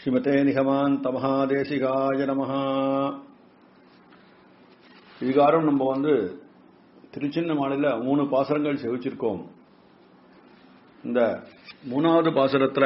ஸ்ரீமதே நிகமாந்த மகாதேசிகாய நமஹ இதுகாரம் நம்ம வந்து திருச்சின்ன மாநில மூணு பாசரங்கள் செவிச்சிருக்கோம் இந்த மூணாவது பாசரத்துல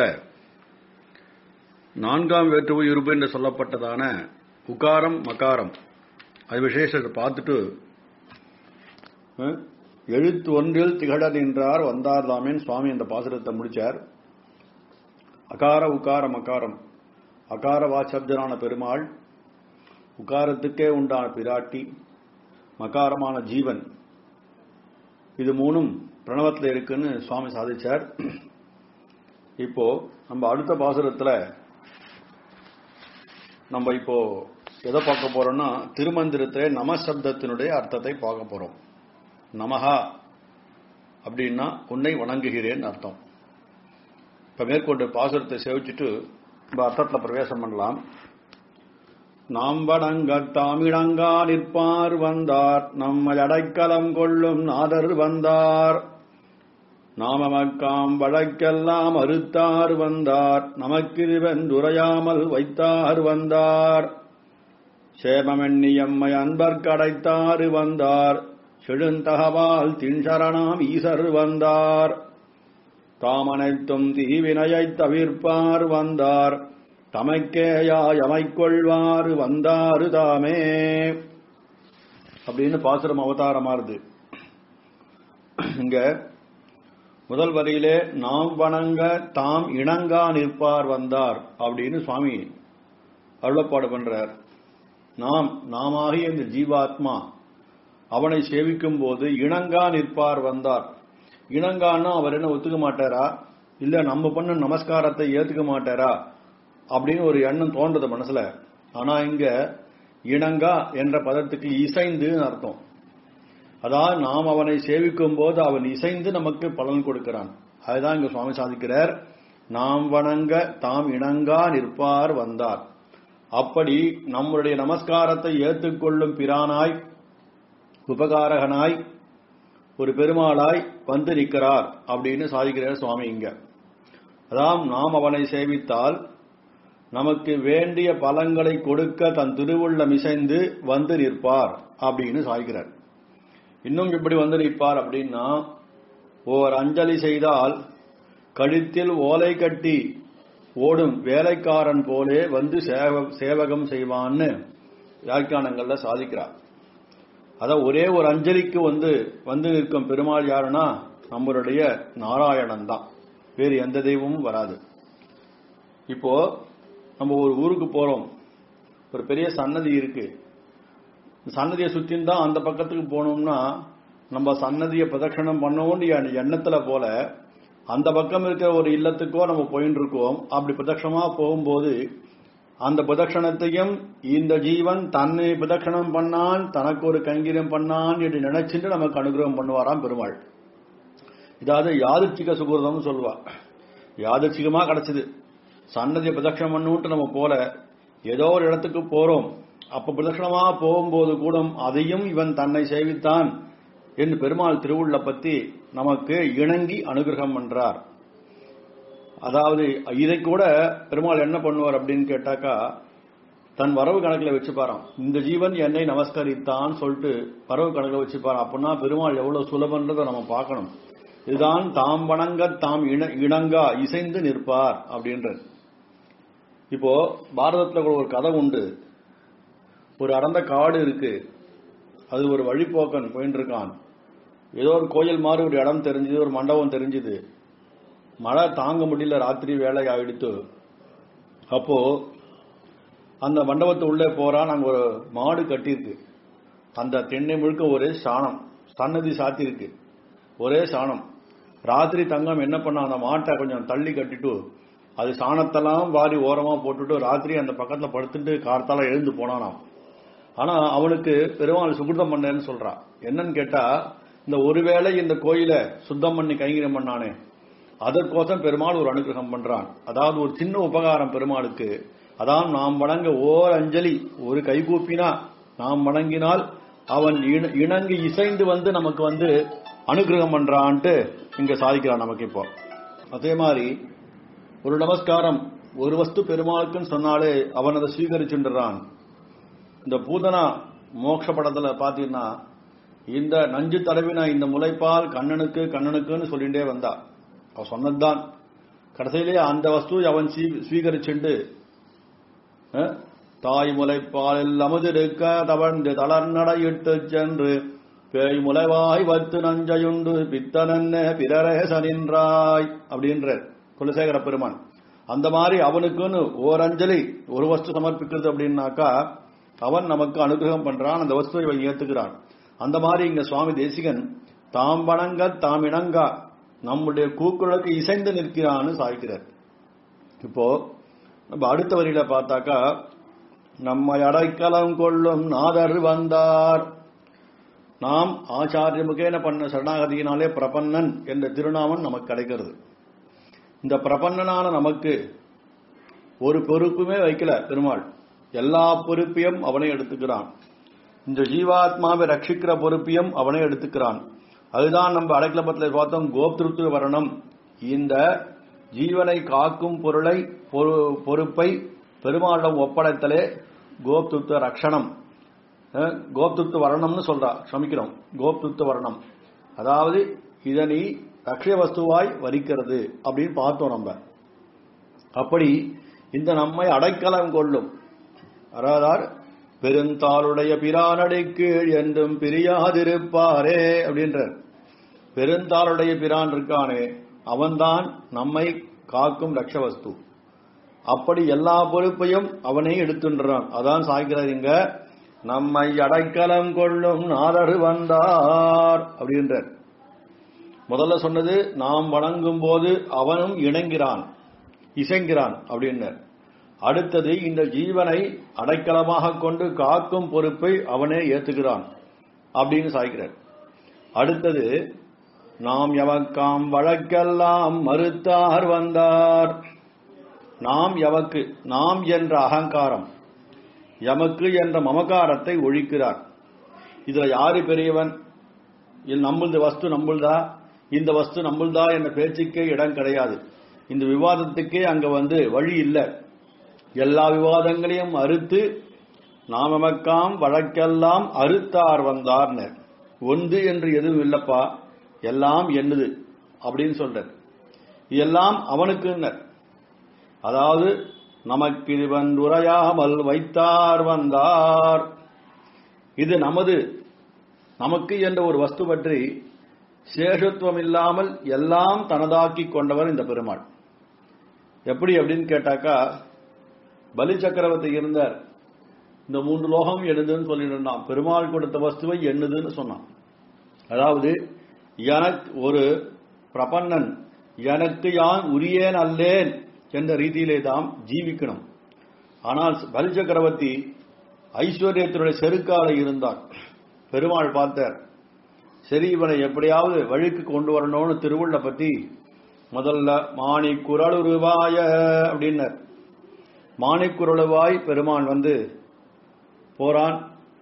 நான்காம் வேற்றுவு இருப்பு என்று சொல்லப்பட்டதான உகாரம் மகாரம் அது விசேஷத்தை பார்த்துட்டு அஹ், எழுத்து ஒன்றில் திகழ நின்றார் வந்தார் தாமேன் சுவாமி அந்த பாசுரத்தை முடிச்சார் அகார உகார மகாரம் அகார வாசப்தனான பெருமாள் உகாரத்துக்கே உண்டான பிராட்டி மகாரமான ஜீவன் இது மூணும் பிரணவத்தில் இருக்குன்னு சுவாமி சாதிச்சார் இப்போ நம்ம அடுத்த பாசுரத்துல நம்ம இப்போ எதை பார்க்க போறோம்னா திருமந்திரத்திலே நமசப்தத்தினுடைய அர்த்தத்தை பார்க்க போறோம் நமஹா அப்படின்னா உன்னை வணங்குகிறேன் அர்த்தம் இப்ப மேற்கொண்டு பாசுரத்தை சேவிச்சுட்டு நம்ம அர்த்தத்துல பிரவேசம் பண்ணலாம் நாம் வணங்க தாமிடங்கா நிற்பார் வந்தார் நம்மை அடைக்கலம் கொள்ளும் நாதர் வந்தார் நாமமக்காம் வழக்கெல்லாம் அறுத்தார் வந்தார் நமக்கிருவென்றுரையாமல் வைத்தார் வந்தார் சேமமென்னியம்மை அன்பர் கடைத்தாறு வந்தார் செழுந்தகவால் தின்சரணாம் ஈசர் வந்தார் தாமனைத்தும் தீவினையைத் தவிர்ப்பார் வந்தார் தமக்கேயாய் அமைக்கொள்வார் வந்தாரு தாமே அப்படின்னு பாசுரம் அவதாரமாறுது இங்க முதல் வரியிலே நாம் வணங்க தாம் இணங்கா நிற்பார் வந்தார் அப்படின்னு சுவாமி அருளப்பாடு பண்றார் நாம் நாமாகிய இந்த ஜீவாத்மா அவனை சேவிக்கும் போது இணங்கா நிற்பார் வந்தார் இணங்கான்னா அவர் என்ன ஒத்துக்க மாட்டாரா இல்ல நம்ம பண்ண நமஸ்காரத்தை ஏத்துக்க மாட்டாரா அப்படின்னு ஒரு எண்ணம் தோன்றது மனசுல ஆனா இங்க இணங்கா என்ற பதத்துக்கு இசைந்து அர்த்தம் அதாவது நாம் அவனை சேவிக்கும் போது அவன் இசைந்து நமக்கு பலன் கொடுக்கிறான் அதுதான் இங்க சுவாமி சாதிக்கிறார் நாம் வணங்க தாம் இணங்கா நிற்பார் வந்தார் அப்படி நம்முடைய நமஸ்காரத்தை ஏற்றுக்கொள்ளும் பிரானாய் உபகாரகனாய் ஒரு பெருமாளாய் வந்து நிற்கிறார் அப்படின்னு சாதிக்கிறார் சுவாமி இங்க அதாம் நாம் அவனை சேவித்தால் நமக்கு வேண்டிய பலங்களை கொடுக்க தன் திருவுள்ளம் இசைந்து வந்து நிற்பார் அப்படின்னு சாதிக்கிறார் இன்னும் எப்படி வந்து நிற்பார் அப்படின்னா ஓர் அஞ்சலி செய்தால் கழுத்தில் ஓலை கட்டி ஓடும் வேலைக்காரன் போலே வந்து சேவ- சேவகம் செய்வான்னு வியாக்கியானங்கள்ல சாதிக்கிறார் அதான் ஒரே ஒரு அஞ்சலிக்கு வந்து வந்து நிற்கும் பெருமாள் யாருன்னா நம்மளுடைய நாராயணன் தான் வேறு எந்த தெய்வமும் வராது இப்போ நம்ம ஒரு ஊருக்கு போறோம் ஒரு பெரிய சன்னதி இருக்கு இந்த சன்னதியை சுத்தின்னு தான் அந்த பக்கத்துக்கு போனோம்னா நம்ம சன்னதியை பிரதட்சணம் பண்ண வேண்டிய எண்ணத்துல போல அந்த பக்கம் இருக்கிற ஒரு இல்லத்துக்கோ நம்ம போயின்னு இருக்கோம் அப்படி பிரதட்சணமா போகும்போது அந்த பிரதட்சணத்தையும் இந்த ஜீவன் தன்னை பிரதட்சணம் பண்ணான் தனக்கு ஒரு கைங்கரியம் பண்ணான் என்று நினைச்சிட்டு நமக்கு அனுகிரகம் பண்ணுவாராம் பெருமாள் இதாவது யாதிர்ச்சிக சுகிருதம்னு சொல்லுவா யாதிர்ச்சிகமா கிடைச்சது சன்னதியை பிரதட்சணம் பண்ணுன்ட்டு நம்ம போல ஏதோ ஒரு இடத்துக்கு போறோம் அப்ப பிரதட்சணமா போகும்போது கூட அதையும் இவன் தன்னை சேவித்தான் என்று பெருமாள் திருவுள்ள பத்தி நமக்கு இணங்கி அனுகிரகம் பண்றார் அதாவது இதை கூட பெருமாள் என்ன பண்ணுவார் அப்படின்னு கேட்டாக்கா தன் வரவு கணக்குல வச்சுப்பாராம் இந்த ஜீவன் என்னை நமஸ்கரித்தான் சொல்லிட்டு வரவு கணக்குல வச்சுப்பாராம் அப்படின்னா பெருமாள் எவ்வளவு சுலபன்றதை நம்ம பார்க்கணும் இதுதான் தாம் வணங்க தாம் இண- இணங்கா இசைந்து நிற்பார் அப்படின்றது இப்போ பாரதத்துல கூட ஒரு கதை உண்டு ஒரு அடர்ந்த காடு இருக்கு அது ஒரு வழிப்போக்கன் போயின்னு இருக்கான் ஏதோ ஒரு கோயில் மாதிரி ஒரு இடம் தெரிஞ்சது ஒரு மண்டபம் தெரிஞ்சது மழை தாங்க முடியல ராத்திரி வேலை ஆயிடுத்து அப்போ அந்த மண்டபத்து உள்ளே போறான் அங்க ஒரு மாடு கட்டியிருக்கு அந்த தென்னை முழுக்க ஒரே சாணம் சன்னதி சாத்தியிருக்கு ஒரே சாணம் ராத்திரி தங்கம் என்ன பண்ண அந்த மாட்டை கொஞ்சம் தள்ளி கட்டிட்டு அது சாணத்தெல்லாம் வாரி ஓரமா போட்டுட்டு ராத்திரி அந்த பக்கத்துல படுத்துட்டு கார்த்தால எழுந்து போனானாம் ஆனா அவனுக்கு பெருமாள் சுகிருதம் பண்ணேன்னு சொல்றான் என்னன்னு கேட்டா இந்த ஒருவேளை இந்த கோயிலை சுத்தம் பண்ணி கைங்கரியம் பண்ணானே அதற்கோசம் பெருமாள் ஒரு அனுகிரகம் பண்றான் அதாவது ஒரு சின்ன உபகாரம் பெருமாளுக்கு அதான் நாம் வணங்க ஓர் அஞ்சலி ஒரு கைகூப்பினா நாம் வணங்கினால் அவன் இண- இணங்கி இசைந்து வந்து நமக்கு வந்து அனுகிரகம் பண்றான்ட்டு இங்க சாதிக்கிறான் நமக்கு இப்போ அதே மாதிரி ஒரு நமஸ்காரம் ஒரு வஸ்து பெருமாளுக்குன்னு சொன்னாலே அவன் அதை ஸ்வீகரிச்சுன்றான் இந்த பூதனா மோட்ச படத்துல பாத்தீங்கன்னா இந்த நஞ்சு தடவின இந்த முளைப்பால் கண்ணனுக்கு கண்ணனுக்குன்னு சொல்லிட்டே வந்தா அவ சொன்னதுதான் கடைசியிலே அந்த வஸ்து அவன் ஸ்வீ- ஸ்வீகரிச்சுண்டு அஹ், தாய் முளைப்பாலில் அமுதிருக்க தவழ்ந்து தளர்நடையிட்டு சென்று பேய் முளைவாய் வத்து நஞ்சையுண்டு பித்தனன்ன பிறரே சனின்றாய் அப்படின்ற குலசேகர பெருமான் அந்த மாதிரி அவனுக்குன்னு ஓரஞ்சலி ஒரு வஸ்து சமர்ப்பிக்கிறது அப்படின்னாக்கா அவன் நமக்கு அனுகிரகம் பண்றான் அந்த வஸ்துவை இவன் ஏத்துக்கிறான் அந்த மாதிரி இங்க சுவாமி தேசிகன் தாம் வணங்க தாம் இணங்கா நம்முடைய கூக்குரலுக்கு இசைந்து நிற்கிறான்னு சாய்க்கிறார் இப்போ நம்ம அடுத்த வரியில பார்த்தாக்கா நம்மை அடைக்கலம் கொள்ளும் நாதர் வந்தார் நாம் ஆச்சாரிய முகேன பண்ண சரணாகதியினாலே பிரபன்னன் என்ற திருநாமம் நமக்கு கிடைக்கிறது இந்த பிரபன்னனான நமக்கு ஒரு பொறுப்புமே வைக்கல பெருமாள் எல்லா பொறுப்பையும் அவனே எடுத்துக்கிறான் இந்த ஜீவாத்மாவை ரட்சிக்கிற பொறுப்பையும் அவனே எடுத்துக்கிறான் அதுதான் நம்ம அடைக்கலபத்தில் பார்த்தோம் கோப்திருத்துவ வரணம் இந்த ஜீவனை காக்கும் பொருளை பொறு- பொறுப்பை பெருமாளிடம் ஒப்படைத்தலே கோப்துத்துவ ரக்ஷணம் அஹ், கோப்துத்துவ வரணம்னு சொல்றா சமிக்கிறோம் கோப்துத்துவ வரணம் அதாவது இதனை ரக்ஷய வஸ்துவாய் வரிக்கிறது அப்படின்னு பார்த்தோம் நம்ம அப்படி இந்த நம்மை அடைக்கலம் கொள்ளும் அறாதார் பெருந்தாளுடைய பிரானடை கீழ் என்றும் பிரியாதிருப்பாரே அப்படின்றார் பெருந்தாளுடைய பிரான் இருக்கானே அவன்தான் நம்மை காக்கும் ரக்ஷவஸ்து அப்படி எல்லா பொறுப்பையும் அவனே எடுத்துன்றான் அதான் சாய்க்கிறார் இங்க நம்மை அடைக்கலம் கொள்ளும் நாதர் வந்தார் அப்படின்றார் முதல்ல சொன்னது நாம் வணங்கும் போது அவனும் இணங்கிறான் இசைங்கிறான் அப்படின்னர் அடுத்தது இந்த ஜீவனை அடைக்கலமாக கொண்டு காக்கும் பொறுப்பை அவனே ஏத்துக்கிறான் அப்படின்னு சாய்க்கிறார் அடுத்தது நாம் எவக்காம் வழக்கெல்லாம் மறுத்தார் வந்தார் நாம் எவக்கு நாம் என்ற அகங்காரம் எமக்கு என்ற மமகாரத்தை ஒழிக்கிறார் இதுல யாரு பெரியவன் இது நம்மளது வஸ்து நம்மள்தா இந்த வஸ்து நம்மள்தா என்ற பேச்சுக்கே இடம் கிடையாது இந்த விவாதத்துக்கே அங்க வந்து வழி இல்லை எல்லா விவாதங்களையும் அறுத்து நாம் எமக்காம் வழக்கெல்லாம் அறுத்தார் வந்தார்னு ஒன்று என்று எதுவும் இல்லப்பா எல்லாம் என்னது அப்படின்னு சொல்றார் எல்லாம் அவனுக்குன்னர் அதாவது நமக்கு இவன் உரையாமல் வைத்தார் வந்தார் இது நமது நமக்கு என்ற ஒரு வஸ்து பற்றி சேஷத்துவம் இல்லாமல் எல்லாம் தனதாக்கி கொண்டவர் இந்த பெருமாள் எப்படி அப்படின்னு கேட்டாக்கா பலி சக்கரவர்த்தி இருந்தார் இந்த மூன்று லோகம் என்னதுன்னு சொல்லிட்டு இருந்தான் பெருமாள் கொடுத்த வஸ்துவை என்னதுன்னு சொன்னான் அதாவது எனக்கு ஒரு பிரபன்னன் எனக்கு யான் உரியேன் அல்லேன் என்ற ரீதியிலே தான் ஜீவிக்கணும் ஆனால் பலி சக்கரவர்த்தி ஐஸ்வர்யத்தினுடைய செருக்கால இருந்தார் பெருமாள் பார்த்தார் சரி இவனை எப்படியாவது வழிக்கு கொண்டு வரணும்னு திருவுள்ள பத்தி முதல்ல மாணி குரலுருவாய அப்படின்னார் மாணிக்குரலுவாய் பெருமான் வந்து போறான்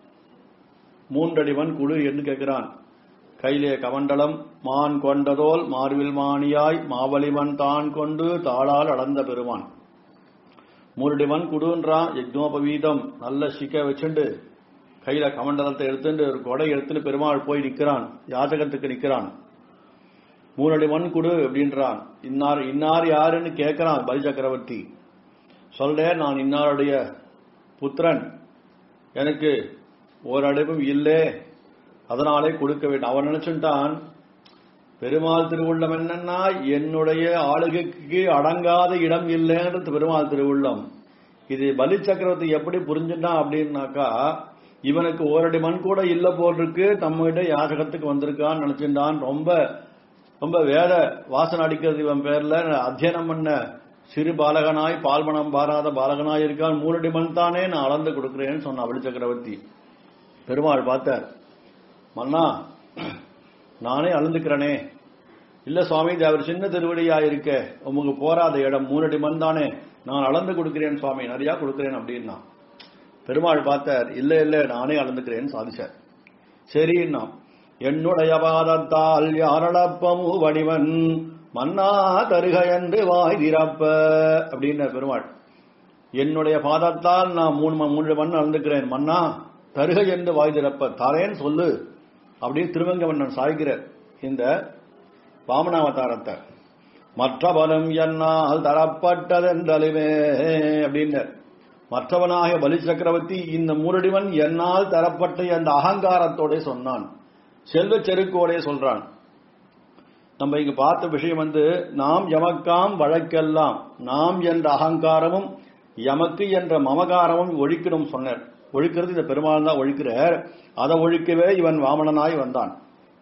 மூன்றடிவன் குழு என்று கேட்கிறான் கையிலே கமண்டலம் மான் கொண்டதோல் மார்வில் மானியாய் மாவலிவன் தான் கொண்டு தாளால் அளந்த பெருமான் மூரடிவன் குடுன்றான் யக்னோபவீதம் நல்ல சிக்க வச்சுண்டு கையில கமண்டலத்தை எடுத்துட்டு ஒரு கொடை எடுத்துட்டு பெருமாள் போய் நிக்கிறான் யாஜகத்துக்கு நிக்கிறான் மூணடி மண் குடு அப்படின்றான் இன்னார் இன்னார் யாருன்னு கேட்கிறான் பலி சக்கரவர்த்தி சொல்றேன் நான் இன்னாருடைய புத்திரன் எனக்கு ஓரடைவும் இல்லை அதனாலே கொடுக்க வேண்டும் அவன் நினைச்சுட்டான் பெருமாள் திருவுள்ளம் என்னன்னா என்னுடைய ஆளுகைக்கு அடங்காத இடம் இல்லைன்றது பெருமாள் திருவுள்ளம் இது பலி சக்கரவர்த்தி எப்படி புரிஞ்சுட்டான் அப்படின்னாக்கா இவனுக்கு ஓரடி மண் கூட இல்ல போல் இருக்கு நம்மகிட்ட யாசகத்துக்கு வந்திருக்கான்னு நினைச்சிருந்தான் ரொம்ப ரொம்ப வேத வாசனை அடிக்கிறது இவன் பேர்ல அத்தியனம் பண்ண சிறு பாலகனாய் பால்மணம் பாராத பாலகனாய் இருக்கான் மூரடி மண் தானே நான் அளந்து கொடுக்கிறேன்னு சொன்ன பலி சக்கரவர்த்தி பெருமாள் பார்த்தார் மன்னா நானே அளந்துக்கிறனே இல்ல சுவாமி இது அவர் சின்ன திருவடியா இருக்க உமக்கு போராத இடம் மூணடி மண் தானே நான் அளந்து கொடுக்கிறேன் சுவாமி நிறைய கொடுக்கிறேன் அப்படின்னா பெருமாள் பார்த்தார் இல்ல இல்ல நானே அளந்துக்கிறேன்னு சாதிச்சார் சரின்னா என்னுடைய பாதத்தால் யாரளப்பமு வடிவன் மன்னா தருக என்று வாய் திறப்ப அப்படின்ற பெருமாள் என்னுடைய பாதத்தால் நான் மூணு ம- மூன்று மண் அளந்துக்கிறேன் மன்னா தருக என்று வாய் திறப்ப தரேன்னு சொல்லு அப்படின்னு திருவங்கவண்ணன் சாய்கிறார் இந்த வாமனாவதாரத்தை மற்ற பலம் என்னால் தரப்பட்டதென்றலுமே அப்படின்னர் மற்றவனாக பலி சக்கரவர்த்தி இந்த மூரடிவன் என்னால் தரப்பட்ட அந்த அகங்காரத்தோட சொன்னான் செல்வச் செருக்கோடே சொல்றான் நம்ம இங்க பார்த்த விஷயம் வந்து நாம் எமக்காம் வழக்கெல்லாம் நாம் என்ற அகங்காரமும் எமக்கு என்ற மமகாரமும் ஒழிக்கணும் சொன்னார் ஒழிக்கிறது இந்த பெருமாள் தான் ஒழிக்கிறார் அதை ஒழிக்கவே இவன் வாமனனாய் வந்தான்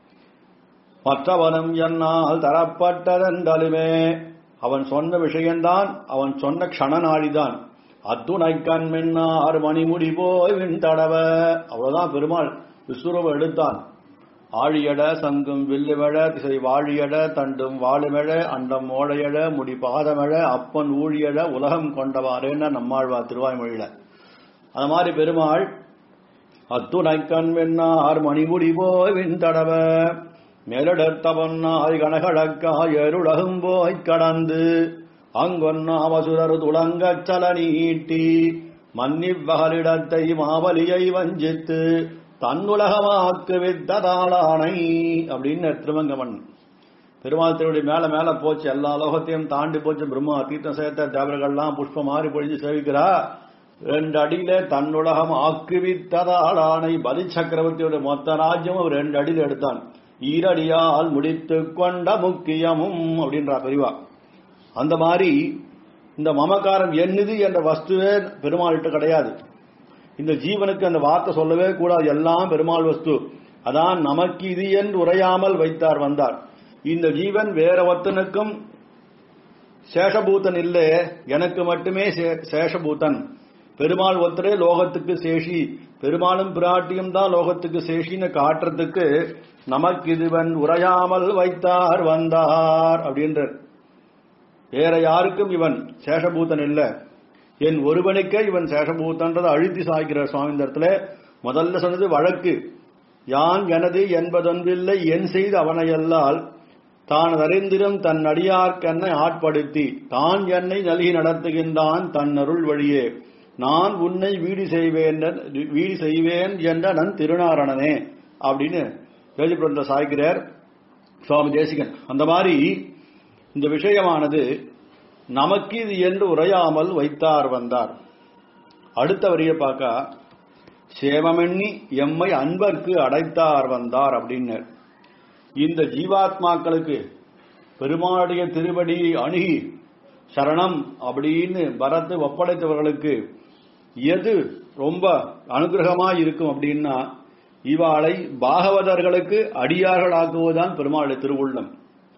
மற்றவனும் என்னால் தரப்பட்டதென்றாலுமே அவன் சொன்ன விஷயம்தான் அவன் சொன்ன க்ஷணநாடிதான் அத்துணை கண் மின்னார் மணிமுடி போய் விண் தடவ அவ்வளவுதான் பெருமாள் விஸ்வரூபம் எடுத்தான் ஆழியட சங்கும் வில்லுவழ திசை வாழியட தண்டும் வாழுமெழ அண்டம் ஓழையழ முடி பாதமெழ அப்பன் ஊழியழ உலகம் கொண்டவாறேன்னு நம்மாழ்வா திருவாய்மொழியில அந்த மாதிரி பெருமாள் அத்துணை கண் வெண்ணார் மணிமுடி போய் விண் தடவ மேலடர்த்தவன்னாய் கனகழக்காய் எருளகும் போய் கடந்து அங்கொன்னாவசுரர் துளங்கச் சல நீட்டி மன்னிவகலிடத்தை மாவலியை வஞ்சித்து தன்னுலகமாக்கு வித்ததாளானை அப்படின்னு திருமங்கமன் பெருமாள் திருவடி மேல மேல போச்சு எல்லா லோகத்தையும் தாண்டி போச்சு பிரம்மா தீர்த்தம் சேர்த்த தேவர்கள்லாம் புஷ்பம் மாறி பொழிஞ்சு சேவிக்கிறா ரெண்டு அடியில தன்னுலகம் ஆக்குவித்ததாளானை பலி சக்கரவர்த்தியோட மொத்த ராஜ்யமும் ரெண்டு அடியில் எடுத்தான் ஈரடியால் முடித்து கொண்ட முக்கியமும் அப்படின்றா பெரியவா அந்த மாதிரி இந்த மமகாரம் என்னது என்ற வஸ்துவே பெருமாள்கிட்ட கிடையாது இந்த ஜீவனுக்கு அந்த வார்த்தை சொல்லவே கூடாது எல்லாம் பெருமாள் வஸ்து அதான் நமக்கு இது என்று உரையாமல் வைத்தார் வந்தார் இந்த ஜீவன் வேற ஒருத்தனுக்கும் சேஷபூதன் இல்லை எனக்கு மட்டுமே சே- சேஷபூதன் பெருமாள் ஒருத்தரே லோகத்துக்கு சேஷி பெருமாளும் பிராட்டியும் தான் லோகத்துக்கு சேஷின்னு காட்டுறதுக்கு நமக்கு இதுவன் உரையாமல் வைத்தார் வந்தார் அப்படின்றார் வேற யாருக்கும் இவன் சேஷபூதன் இல்ல என் ஒருவனுக்கே இவன் சேஷபூதன்றதை அழுத்தி சாய்க்கிறார் சுவாமி இந்த இடத்துல முதல்ல சொன்னது வழக்கு யான் எனது என்பதொன்றில்லை என் செய்து அவனையல்லால் தான் அறிந்திரும் தன் அடியார்க்கென்னை ஆட்படுத்தி தான் என்னை நல்கி நடத்துகின்றான் தன் அருள் வழியே நான் உன்னை வீடு செய்வேன் வீடு செய்வேன் என்ற நன் திருநாரணனே அப்படின்னு பேஜபுரத்துல சாய்க்கிறார் சுவாமி தேசிகன் அந்த மாதிரி இந்த விஷயமானது நமக்கு இது என்று உரையாமல் வைத்தார் வந்தார் அடுத்த வரியை பார்க்க சேவமெண்ணி எம்மை அன்பர்க்கு அடைத்தார் வந்தார் அப்படின்னு இந்த ஜீவாத்மாக்களுக்கு பெருமாளுடைய திருவடி அணுகி சரணம் அப்படின்னு பரத்து ஒப்படைத்தவர்களுக்கு எது ரொம்ப அனுகிரகமா இருக்கும் அப்படின்னா இவாளை பாகவதர்களுக்கு அடியார்களாக்குவதுதான் பெருமாளுடைய திருவுள்ளம்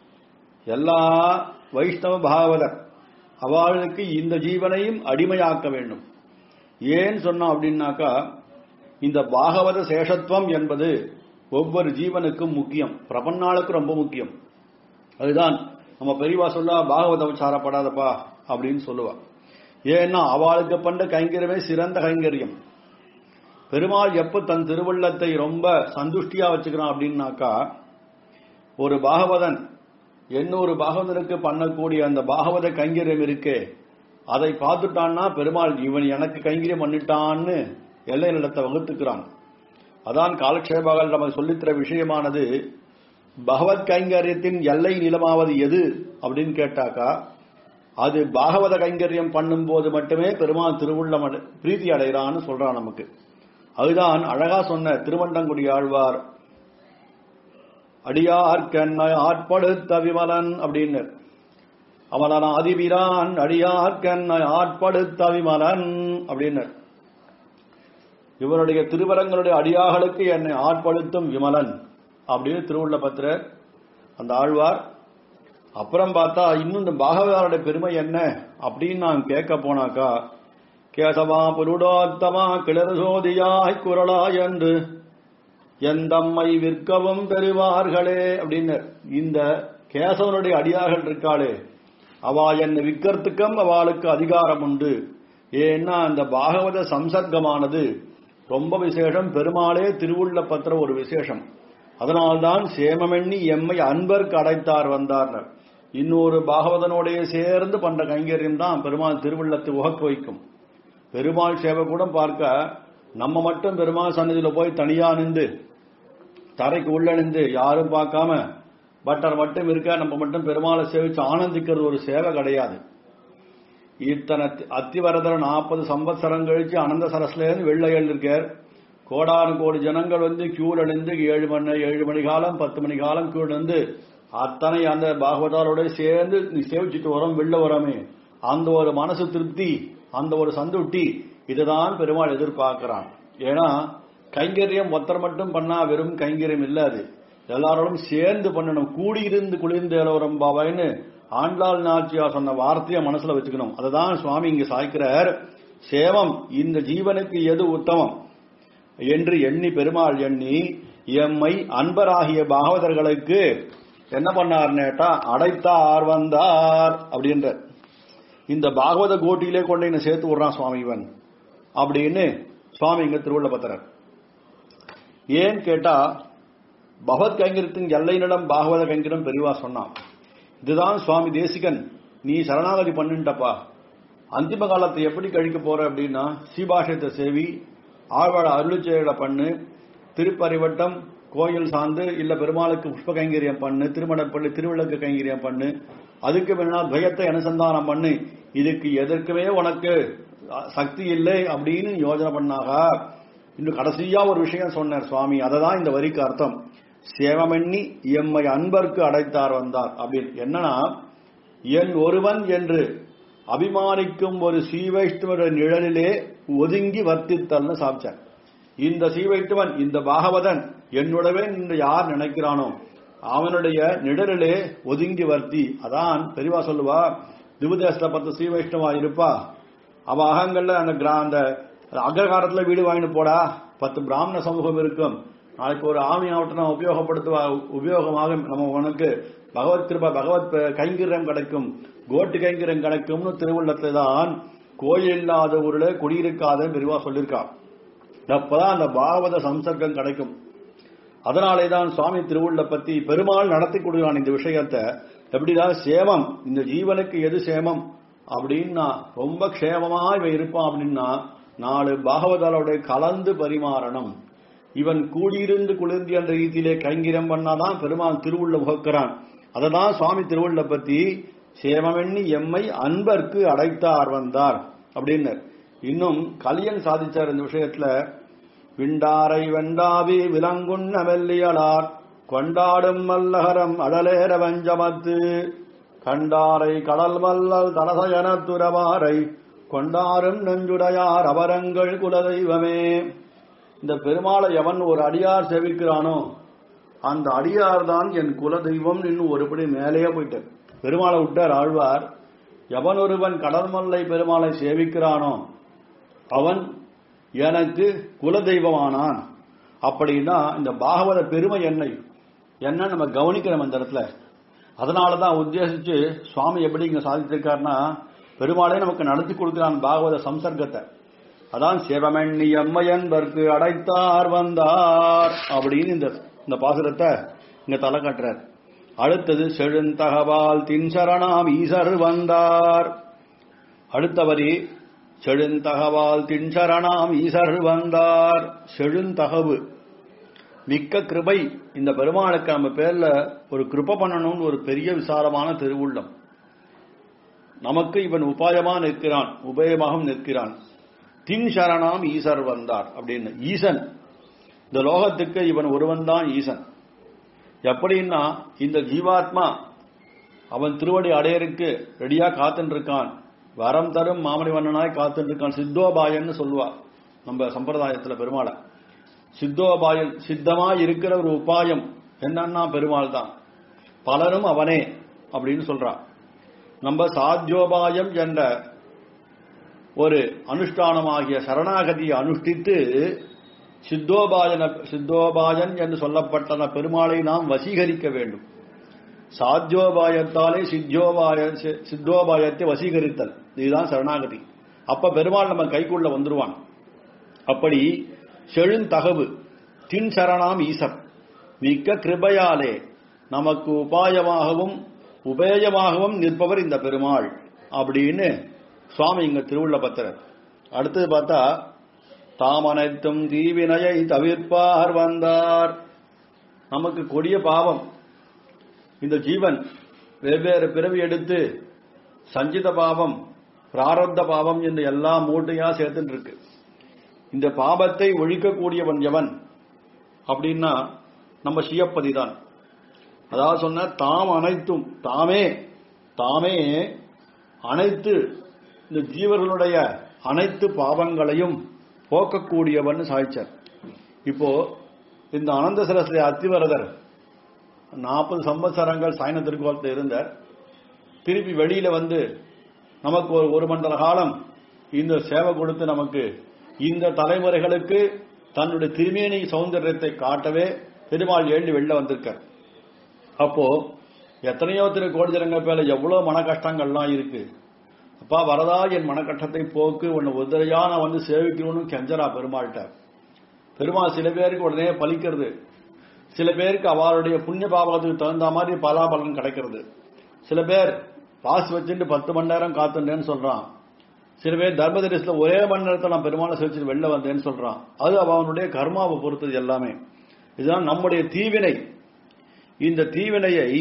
எல்லா வைஷ்ணவ பாகவதர் அவளுக்கு இந்த ஜீவனையும் அடிமையாக்க வேண்டும் ஏன் சொன்னோம் அப்படின்னாக்கா இந்த பாகவத சேஷத்துவம் என்பது ஒவ்வொரு ஜீவனுக்கும் முக்கியம் பிரபன்னாளுக்கு ரொம்ப முக்கியம் அதுதான் நம்ம பெரியவா சொல்ல பாகவதம் சாரப்படாதப்பா அப்படின்னு சொல்லுவா ஏன்னா அவளுக்கு பண்ற கைங்கரியமே சிறந்த கைங்கரியம் பெருமாள் எப்ப தன் திருவள்ளத்தை ரொம்ப சந்துஷ்டியா வச்சுக்கிறான் அப்படின்னாக்கா ஒரு பாகவதன் இன்னொரு பாகவதனுக்கு பண்ணக்கூடிய அந்த பாகவத கைங்கரியம் இருக்கே அதை பார்த்துட்டான்னா பெருமாள் இவன் எனக்கு கைங்கரியம் பண்ணிட்டான்னு எல்லை நிலத்தை வகுத்துக்கிறான் அதான் காலக்ஷேபாகள் நமக்கு சொல்லித்தர விஷயமானது பகவத் கைங்கரியத்தின் எல்லை நிலமாவது எது அப்படின்னு கேட்டாக்கா அது பாகவத கைங்கரியம் பண்ணும்போது மட்டுமே பெருமாள் திருவுள்ளம் அடை- பிரீத்தி அடைகிறான்னு சொல்றான் நமக்கு அதுதான் அழகா சொன்ன திருவண்டங்குடி ஆழ்வார் அடியார்க்கென்னை ஆட்படுத்த விமலன் அப்படின்னு அவனான அதிபிரான் அடியார்க்கென்னை ஆட்படுத்த விமலன் அப்படின்னு இவருடைய திருவரங்களுடைய அடியார்களுக்கு என்னை ஆட்படுத்தும் விமலன் அப்படின்னு திருவுள்ள பத்திரர் அந்த ஆழ்வார் அப்புறம் பார்த்தா இன்னும் இந்த பாகவதாருடைய பெருமை என்ன அப்படின்னு நான் கேட்க போனாக்கா கேசவா புருடோத்தமா கிளறுசோதியாய் குரலாய் என்று எந்தம்மை விற்கவும் பெறுவார்களே அப்படின்னு இந்த கேசவனுடைய அடியார்கள் இருக்காளே அவா என்னை விற்கிறதுக்கும் அவளுக்கு அதிகாரம் உண்டு ஏன்னா அந்த பாகவத சம்சர்க்கமானது ரொம்ப விசேஷம் பெருமாளே திருவுள்ள பத்திர ஒரு விசேஷம் அதனால்தான் சேமமெண்ணி எம்மை அன்பர்க்கு அடைத்தார் வந்தார்னர் இன்னொரு பாகவதனோடைய சேர்ந்து பண்ற கைங்கரியம் தான் பெருமாள் திருவுள்ளத்தை உகக்க வைக்கும் பெருமாள் சேவை கூட பார்க்க நம்ம மட்டும் பெருமாள் சன்னதியில போய் தனியா நின்று தரைக்கு உள்ள நின்று யாரும் பார்க்காம பட்டர் மட்டும் இருக்க நம்ம மட்டும் பெருமாளை சேவிச்சு ஆனந்திக்கிறது ஒரு சேவை கிடையாது இத்தனை அத்திவரதர் நாற்பது சம்பத்சரம் கழிச்சு அனந்த சரஸ்ல இருந்து வெள்ளை எழுதிருக்கார் கோடானு கோடி ஜனங்கள் வந்து கியூல நின்று ஏழு மணி ஏழு மணி காலம் பத்து மணி காலம் கியூல இருந்து அத்தனை அந்த பாகவதாரோட சேர்ந்து நீ சேவிச்சுட்டு வரோம் வெள்ள வரோமே அந்த ஒரு மனசு திருப்தி அந்த ஒரு சந்துட்டி இதுதான் பெருமாள் எதிர்பார்க்கிறான் ஏன்னா கைங்கரியம் ஒத்தர் மட்டும் பண்ணா வெறும் கைங்கரியம் இல்ல அது எல்லாரோடும் சேர்ந்து பண்ணணும் கூடியிருந்து குளிர்ந்து இளவரம் பாபாயின்னு ஆண்டாள் நாச்சியா சொன்ன வார்த்தையை மனசுல வச்சுக்கணும் அதுதான் சுவாமி இங்க சாய்க்கிறார் சேவம் இந்த ஜீவனுக்கு எது உத்தமம் என்று எண்ணி பெருமாள் எண்ணி எம்மை அன்பராகிய பாகவதர்களுக்கு என்ன பண்ணார் நேட்டா அடைத்தார் வந்தார் அப்படின்ற இந்த பாகவத கோட்டியிலே கொண்டு என்ன சேர்த்து விடுறான் சுவாமி இவன் அப்படின்னு சுவாமி இங்க திருவுள்ள பத்திரர் ஏன் கேட்டா பகவத் கைங்கரத்தின் எல்லையினிடம் பாகவத கைங்கரம் பெரிவா சொன்னான் இதுதான் சுவாமி தேசிகன் நீ சரணாகதி பண்ணுட்டப்பா அந்திம காலத்தை எப்படி கழிக்க போற அப்படின்னா சீபாஷத்தை சேவி ஆழ்வாழ அருளிச்செயலை பண்ணு திருப்பறிவட்டம் கோயில் சார்ந்து இல்ல பெருமாளுக்கு புஷ்ப கைங்கரியம் பண்ணு திருமணப்பள்ளி திருவிளக்கு கைங்கரியம் பண்ணு அதுக்கு வேணா துவயத்தை அனுசந்தானம் பண்ணு இதுக்கு எதற்குமே உனக்கு சக்தி இல்லை அப்படின்னு யோஜனை பண்ணாக இன்னும் கடைசியா ஒரு விஷயம் சொன்னார் சுவாமி அததான் இந்த வரிக்கு அர்த்தம் சேவமெண்ணி எம்மை அன்பர்க்கு அடைத்தார் வந்தார் அப்படின்னு என்னன்னா என் ஒருவன் என்று அபிமானிக்கும் ஒரு சீவைஷ்ணவர நிழலிலே ஒதுங்கி வர்த்தித்தல்னு சாப்பிச்சார் இந்த சீவைஷ்ணவன் இந்த பாகவதன் என்னுடவே இந்த யார் நினைக்கிறானோ அவனுடைய நிழலிலே ஒதுங்கி வர்த்தி அதான் பெரியவா சொல்லுவா திபுதேசத்துல பத்து சீவைஷ்ணவா இருப்பா அவ அகங்கள்ல அந்த கிரா அந்த அக்ரகாரத்துல வீடு வாங்கிட்டு போடா பத்து பிராமண சமூகம் இருக்கும் நாளைக்கு ஒரு ஆமி ஆவட்டம் உபயோகப்படுத்துவா உபயோகமாக நம்ம உனக்கு பகவத் கிருப பகவத் கைங்கிரம் கிடைக்கும் கோட்டு கைங்கிரம் கிடைக்கும்னு திருவுள்ளத்துல தான் கோயில் இல்லாத ஊர்ல குடியிருக்காத பெரிவா சொல்லியிருக்கா அப்பதான் அந்த பாகவத சம்சர்க்கம் கிடைக்கும் அதனாலே தான் சுவாமி திருவுள்ள பத்தி பெருமாள் நடத்தி கொடுக்கிறான் இந்த விஷயத்தை எப்படிதான் சேமம் இந்த ஜீவனுக்கு எது சேமம் அப்படின்னா ரொம்ப க்ஷேமமா இவன் இருப்பான் அப்படின்னா நாலு பாகவதாலோட கலந்து பரிமாறணும் இவன் கூடியிருந்து குளிர்ந்து என்ற ரீதியிலே கைங்கிரம் பண்ணாதான் பெருமாள் திருவுள்ள முகக்கிறான் அததான் சுவாமி திருவுள்ள பத்தி சேமமெண்ணி எம்மை அன்பர்க்கு அடைத்தார் வந்தார் அப்படின்னு இன்னும் கலியன் சாதிச்சார் இந்த விஷயத்துல விண்டாரை வெண்டாவி விலங்குண்ண மெல்லியலார் கொண்டாடும் மல்லகரம் அடலேர வஞ்சமத்து கண்டாரை கடல் மல்லல் தலசயன துறவாரை கொண்டாரும் நெஞ்சுடையார் அவரங்கள் குலதெய்வமே இந்த பெருமாளை எவன் ஒரு அடியார் சேவிக்கிறானோ அந்த அடியார் தான் என் குலதெய்வம் இன்னும் ஒருபடி மேலேயே போயிட்டார் பெருமாளை விட்டார் ஆழ்வார் எவன் ஒருவன் கடல்மல்லை பெருமாளை சேவிக்கிறானோ அவன் எனக்கு குலதெய்வமானான் அப்படின்னா இந்த பாகவத பெருமை என்ன என்ன நம்ம கவனிக்கிறோம் அந்த இடத்துல அதனாலதான் உத்தேசிச்சு சுவாமி எப்படி இங்க சாதித்திருக்காருன்னா பெருமாளே நமக்கு நடத்தி கொடுக்கிறான் பாகவத சம்சர்க்கத்தை அதான் சிவமெண்ணி எம்மையன்பர்க்கு அடைத்தார் வந்தார் அப்படின்னு இந்த இந்த பாசுரத்தை இங்க தலை கட்டுறார் அடுத்தது செழுந்தகவால் தின்சரணாம் ஈசர் வந்தார் அடுத்த வரி செழுந்தகவால் தின்சரணாம் ஈசர் வந்தார் செழுந்தகவு மிக்க கிருபை இந்த பெருமாளுக்கு நம்ம பேர்ல ஒரு கிருப பண்ணணும்னு ஒரு பெரிய விசாலமான திருவுள்ளம் நமக்கு இவன் உபாயமா நிற்கிறான் உபயமாகவும் நிற்கிறான் தின் சரணாம் ஈசர் வந்தார் அப்படின்னு ஈசன் இந்த லோகத்துக்கு இவன் ஒருவன் தான் ஈசன் எப்படின்னா இந்த ஜீவாத்மா அவன் திருவடி அடையருக்கு ரெடியா காத்துட்டு இருக்கான் வரம் தரும் மாமணிவண்ணனாய் காத்துட்டு இருக்கான் சித்தோபாயன்னு சொல்லுவா நம்ம சம்பிரதாயத்துல பெருமாளை சித்தோபாயன் சித்தமா இருக்கிற ஒரு உபாயம் என்னன்னா பெருமாள் தான் பலரும் அவனே அப்படின்னு சொல்றான் நம்ம சாத்தியோபாயம் என்ற ஒரு அனுஷ்டானமாகிய சரணாகதியை அனுஷ்டித்து சித்தோபாயன சித்தோபாயன் என்று சொல்லப்பட்ட பெருமாளை நாம் வசீகரிக்க வேண்டும் சாத்தியோபாயத்தாலே சித்தியோபாய சித்தோபாயத்தை வசீகரித்தல் இதுதான் சரணாகதி அப்ப பெருமாள் நம்ம கைக்குள்ள வந்துருவான் அப்படி செழுந்தகவு தின் சரணாம் ஈசர் மிக்க கிருபையாலே நமக்கு உபாயமாகவும் உபேயமாகவும் நிற்பவர் இந்த பெருமாள் அப்படின்னு சுவாமி இங்க திருவுள்ள பத்திரர் அடுத்தது பார்த்தா தாம் அனைத்தும் தீவினையை தவிர்ப்பார் வந்தார் நமக்கு கொடிய பாவம் இந்த ஜீவன் வெவ்வேறு பிறவி எடுத்து சஞ்சித பாவம் பிராரப்த பாவம் என்று எல்லாம் மூட்டையா சேர்த்துட்டு இருக்கு இந்த பாவத்தை ஒழிக்கக்கூடியவன் எவன் அப்படின்னா நம்ம சியப்பதி தான் அதாவது சொன்ன தாம் அனைத்தும் தாமே தாமே அனைத்து இந்த ஜீவர்களுடைய அனைத்து பாவங்களையும் போக்கக்கூடியவன் சாய்ச்சார் இப்போ இந்த அனந்த சரஸ்வதி அத்திவரதர் நாற்பது சம்பத்சரங்கள் சாயன திருக்கோலத்தில் இருந்தார் திருப்பி வெளியில வந்து நமக்கு ஒரு ஒரு மண்டல காலம் இந்த சேவை கொடுத்து நமக்கு இந்த தலைமுறைகளுக்கு தன்னுடைய திருமேனி சௌந்தரியத்தை காட்டவே பெருமாள் எழுந்து வெளில வந்திருக்கார் அப்போ எத்தனையோ திரு கோடிஜனங்கள் பேர்ல எவ்வளவு மன கஷ்டங்கள்லாம் இருக்கு அப்பா வரதா என் மனக்கட்டத்தை போக்கு உன்னை உதவியா நான் வந்து சேவிக்கணும்னு கெஞ்சரா பெருமாள்கிட்ட பெருமாள் சில பேருக்கு உடனே பலிக்கிறது சில பேருக்கு அவருடைய புண்ணிய பாவத்துக்கு தகுந்த மாதிரி பலாபலன் கிடைக்கிறது சில பேர் பாஸ் வச்சுட்டு பத்து மணி நேரம் காத்துட்டேன்னு சொல்றான் சில பேர் தர்மதரிசத்துல ஒரே மணி நேரத்தில் நான் பெருமாளை சேவிச்சு வெளில வந்தேன்னு சொல்றான் அது அவனுடைய கர்மாவை பொறுத்தது எல்லாமே இதுதான் நம்முடைய தீவினை இந்த தீவினையை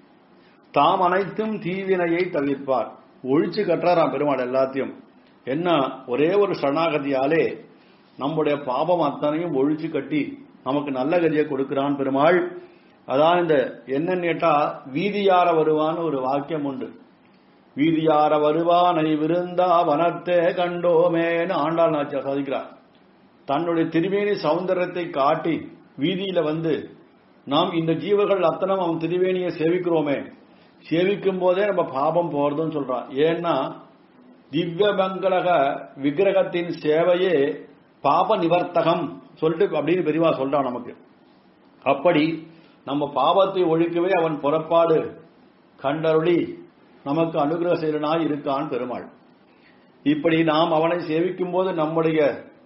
தாம் அனைத்தும் தீவினையை தவிர்ப்பார் ஒழிச்சு கட்டுறாராம் பெருமாள் எல்லாத்தையும் என்ன ஒரே ஒரு சரணாகதியாலே நம்முடைய பாபம் அத்தனையும் ஒழிச்சு கட்டி நமக்கு நல்ல கதியை கொடுக்கிறான் பெருமாள் அதான் இந்த என்னன்னு கேட்டா வீதியார வருவான்னு ஒரு வாக்கியம் உண்டு வீதியார வருவானை விருந்தா வனத்தே கண்டோமேன்னு ஆண்டாள் நாச்சியார் சாதிக்கிறார் தன்னுடைய திருமேனி சௌந்தரியத்தை காட்டி வீதியில வந்து நாம் இந்த ஜீவர்கள் அத்தனம் அவன் திருவேணியை சேவிக்கிறோமே சேவிக்கும் போதே நம்ம பாபம் போறதுன்னு சொல்றான் ஏன்னா திவ்ய மங்களக விக்கிரகத்தின் சேவையே பாப நிவர்த்தகம் சொல்லிட்டு அப்படின்னு பெரியவா சொல்றான் நமக்கு அப்படி நம்ம பாவத்தை ஒழிக்கவே அவன் புறப்பாடு கண்டருளி நமக்கு அனுகிரக செயலனாய் இருக்கான் பெருமாள் இப்படி நாம் அவனை சேவிக்கும் போது நம்முடைய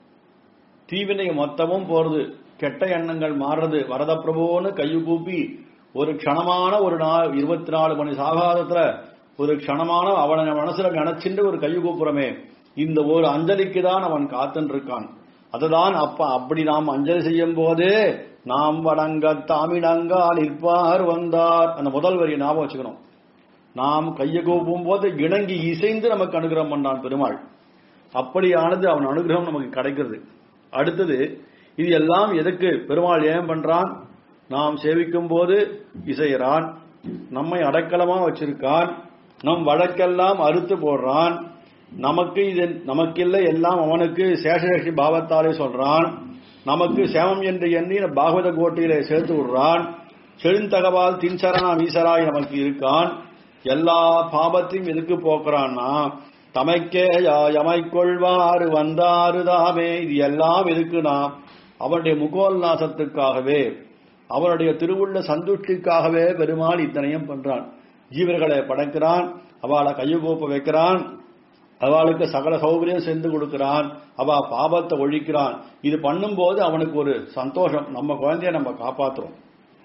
தீவினை மொத்தமும் போறது கெட்ட எண்ணங்கள் மாறுறது வரத பிரபுன்னு கையு கூப்பி ஒரு க்ஷணமான ஒரு நாள் இருபத்தி நாலு மணி சாகாதத்துல ஒரு க்ஷணமான அவனை மனசுல நினைச்சிட்டு ஒரு கையு கூப்புறமே இந்த ஒரு அஞ்சலிக்கு தான் அவன் காத்துன்னு இருக்கான் அதுதான் அப்ப அப்படி நாம் அஞ்சலி செய்யும் போது நாம் வணங்க தாமிடங்கால் நிற்பார் வந்தார் அந்த முதல் வரியை ஞாபகம் வச்சுக்கணும் நாம் கையை கூப்பும் போது இணங்கி இசைந்து நமக்கு அனுகிரகம் பண்ணான் பெருமாள் அப்படியானது அவன் அனுகிரகம் நமக்கு கிடைக்கிறது அடுத்தது இது எல்லாம் எதுக்கு பெருமாள் ஏன் பண்றான் நாம் சேவிக்கும் போது இசைகிறான் நம்மை அடக்கலமா வச்சிருக்கான் நம் வழக்கெல்லாம் அறுத்து போடுறான் நமக்கு இது நமக்கில்லை எல்லாம் அவனுக்கு சேஷசக்தி பாவத்தாலே சொல்றான் நமக்கு சேமம் என்று எண்ணி பாகவத கோட்டையிலே சேர்த்து விடுறான் செழுந்தகவால் தின்சரணா வீசராய் நமக்கு இருக்கான் எல்லா பாபத்தையும் எதுக்கு போக்குறான்னா தமைக்கே எமைக்கொள்வாறு வந்தாரு தாமே இது எல்லாம் எதுக்குனா அவனுடைய முகோல்லாசத்துக்காகவே அவனுடைய திருவுள்ள சந்துஷ்டிக்காகவே பெருமாள் இத்தனையும் பண்றான் ஜீவர்களை படைக்கிறான் அவளை கையகோப்ப வைக்கிறான் அவளுக்கு சகல சௌகரியம் செஞ்சு கொடுக்கிறான் அவ பாபத்தை ஒழிக்கிறான் இது பண்ணும்போது அவனுக்கு ஒரு சந்தோஷம் நம்ம குழந்தைய நம்ம காப்பாத்துறோம்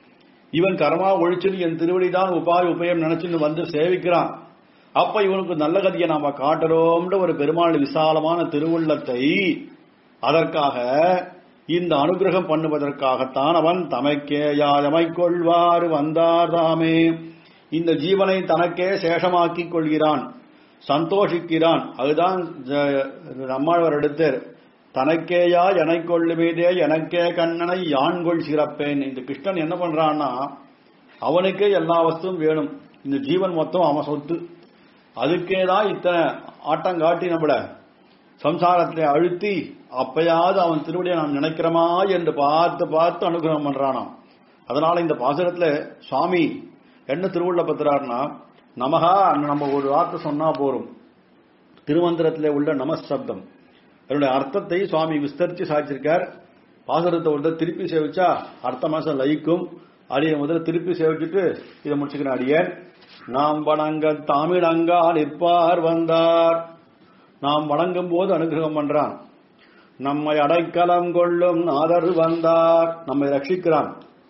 இவன் கர்மா ஒழிச்சுன்னு என் திருவடி தான் உபாய உபயம் நினைச்சுன்னு வந்து சேவிக்கிறான் அப்ப இவனுக்கு நல்ல கதியை நாம காட்டுறோம்ன்ற ஒரு பெருமாள் விசாலமான திருவுள்ளத்தை அதற்காக இந்த அனுகிரகம் பண்ணுவதற்காகத்தான் அவன் தமைக்கேயாயமை கொள்வார் வந்தார் தாமே இந்த ஜீவனை தனக்கே சேஷமாக்கிக் கொள்கிறான் சந்தோஷிக்கிறான் அதுதான் நம்மாழ்வார் எடுத்தார் தனக்கேயா எனை கொள்ளுமீதே எனக்கே கண்ணனை யான்கொள் சிறப்பேன் இந்த கிருஷ்ணன் என்ன பண்றான்னா அவனுக்கே எல்லா வஸ்துவும் வேணும் இந்த ஜீவன் மொத்தம் அவன் சொத்து அதுக்கே தான் இத்தனை ஆட்டம் காட்டி நம்மள சம்சாரத்தை அழுத்தி அப்பயாவது அவன் திருவடியை நாம் நினைக்கிறோமா என்று பார்த்து பார்த்து அனுகிரகம் பண்றானாம் அதனால இந்த பாசுரத்துல சுவாமி என்ன திருவுள்ள பத்துறாருன்னா நமகா நம்ம ஒரு வார்த்தை சொன்னா போறோம் திருமந்திரத்திலே உள்ள நமசப்தம் அதனுடைய அர்த்தத்தை சுவாமி விஸ்தரிச்சு சாதிச்சிருக்கார் பாசுரத்தை ஒரு திருப்பி சேவிச்சா அடுத்த மாசம் லயிக்கும் அடியை முதல்ல திருப்பி சேவிச்சுட்டு இதை முடிச்சுக்கிறேன் அடியேன் நாம் வணங்க தாமிடங்கா நிற்பார் வந்தார் நாம் வணங்கும் போது அனுகிரகம் பண்றான் நம்மை அடைக்கலம் கொள்ளும் நாதர் வந்தார் நம்மை ரட்சிக்கிறான்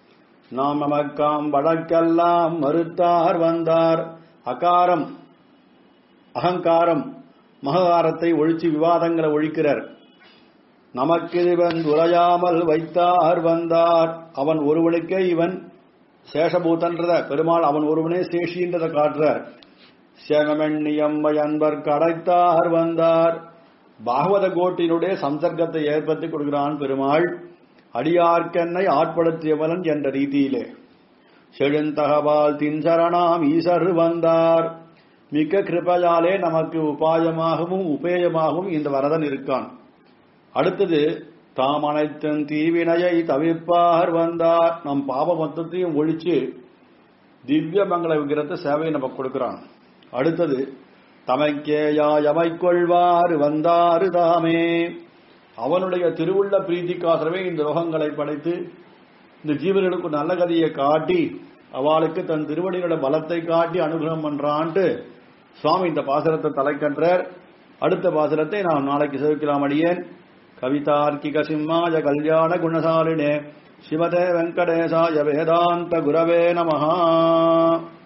நாம் நமக்காம் வழக்கெல்லாம் மறுத்தார் வந்தார் அகாரம் அகங்காரம் மககாரத்தை ஒழிச்சு விவாதங்களை ஒழிக்கிறார் நமக்கு இவன் உரையாமல் வைத்தார் வந்தார் அவன் ஒருவனுக்கே இவன் சேஷபூதன்றத பெருமாள் அவன் ஒருவனே சேஷின்றத காட்டுறார் சேகமெண்ணியம்மை அன்பர் கடைத்தார் வந்தார் பாகவத கோட்டினுடைய சம்சர்க்கத்தை ஏற்படுத்தி கொடுக்கிறான் பெருமாள் அடியார்க்கென்னை ஆட்படுத்தியவன் என்ற ரீதியிலே செழுந்தகவால் தின்சரணாம் ஈசர் வந்தார் மிக்க கிருபையாலே நமக்கு உபாயமாகவும் உபேயமாகவும் இந்த வரதன் இருக்கான் அடுத்தது தாம் அனைத்தும் தீவினையை தவிர்ப்பார் வந்தார் நம் பாவ மொத்தத்தையும் ஒழிச்சு திவ்ய மங்கள விக்கிரத்தை சேவையை நமக்கு கொடுக்கிறான் அடுத்தது தமைக்கேயா எமை கொள்வார் வந்தாரு தாமே அவனுடைய திருவுள்ள பிரீதிக்காகவே இந்த லோகங்களை படைத்து இந்த ஜீவர்களுக்கு நல்ல கதையை காட்டி அவளுக்கு தன் திருவடிகளோட பலத்தை காட்டி அனுகிரகம் பண்றான்ட்டு சுவாமி இந்த பாசனத்தை தலைக்கன்றார் அடுத்த பாசனத்தை நாம் நாளைக்கு சேவிக்கலாம் அடியேன் கவிதார்க்கிக சிம்மாய கல்யாண குணசாலினே சிவதே வெங்கடேசாய வேதாந்த குரவே நமஹா